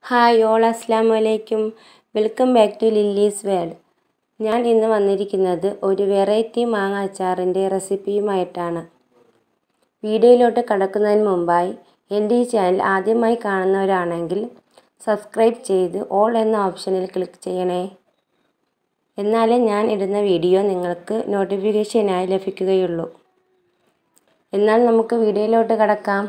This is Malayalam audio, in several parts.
ഹായ് ഓൾ അസ്സാം വലൈക്കും welcome back to Lilly's world ഞാൻ ഇന്ന് വന്നിരിക്കുന്നത് ഒരു വെറൈറ്റി മാങ്ങ അച്ചാറിൻ്റെ റെസിപ്പിയുമായിട്ടാണ് വീഡിയോയിലോട്ട് കടക്കുന്നതിന് മുമ്പായി എൻ്റെ ഈ ചാനൽ ആദ്യമായി കാണുന്നവരാണെങ്കിൽ സബ്സ്ക്രൈബ് ചെയ്ത് ഓൾ എന്ന ഓപ്ഷനിൽ ക്ലിക്ക് ചെയ്യണേ എന്നാലേ ഞാൻ ഇടുന്ന വീഡിയോ നിങ്ങൾക്ക് നോട്ടിഫിക്കേഷനായി ലഭിക്കുകയുള്ളൂ എന്നാൽ നമുക്ക് വീഡിയോയിലോട്ട് കടക്കാം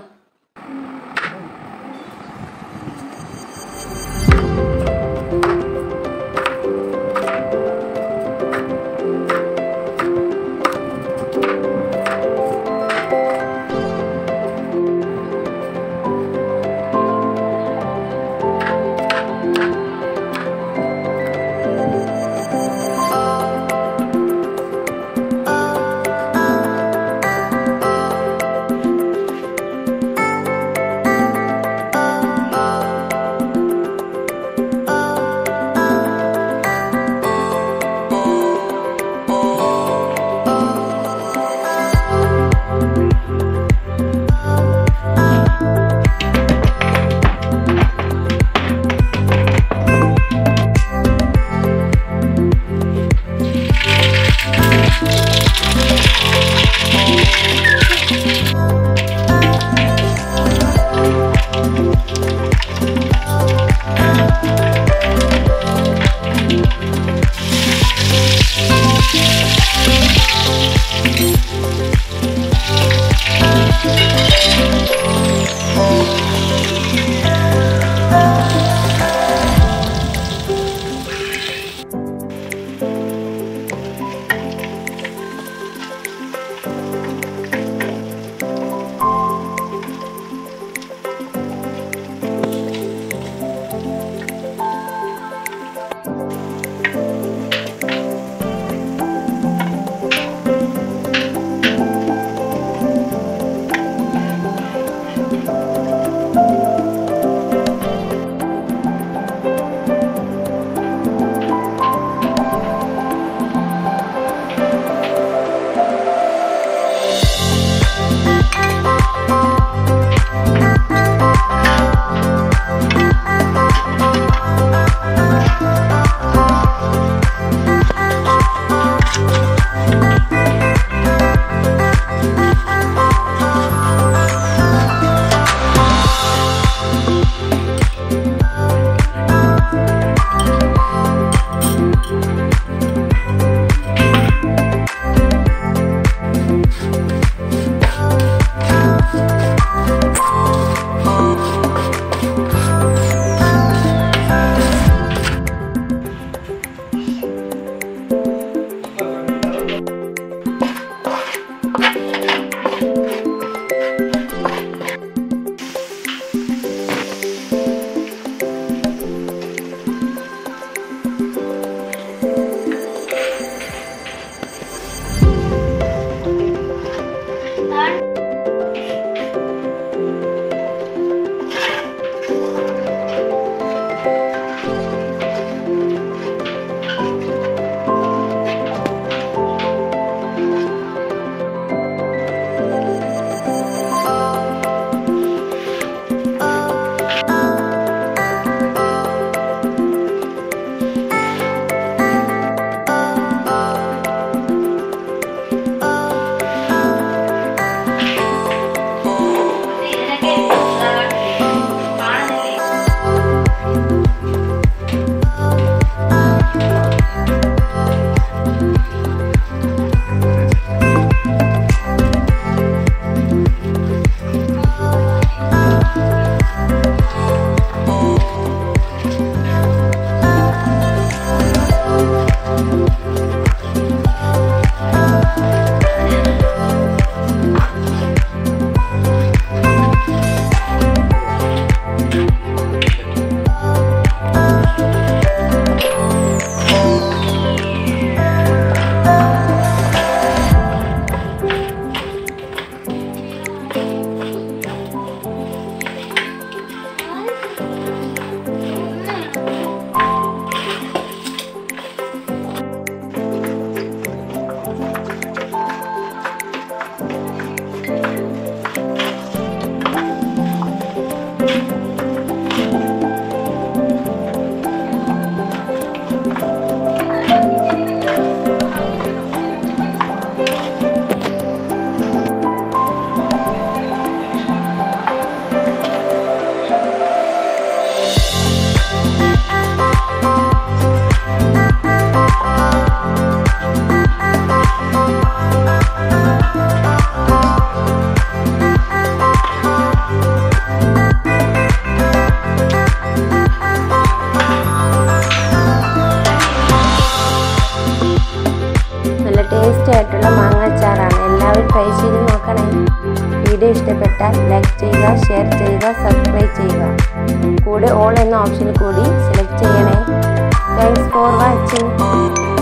നോക്കണേ വീഡിയോ ഇഷ്ടപ്പെട്ടാൽ ലൈക്ക് ചെയ്യുക ഷെയർ ചെയ്യുക സബ്സ്ക്രൈബ് ചെയ്യുക കൂടെ ഓൾ എന്ന ഓപ്ഷൻ കൂടി സെലക്ട് ചെയ്യണേ താങ്ക്സ് ഫോർ വാച്ചിങ്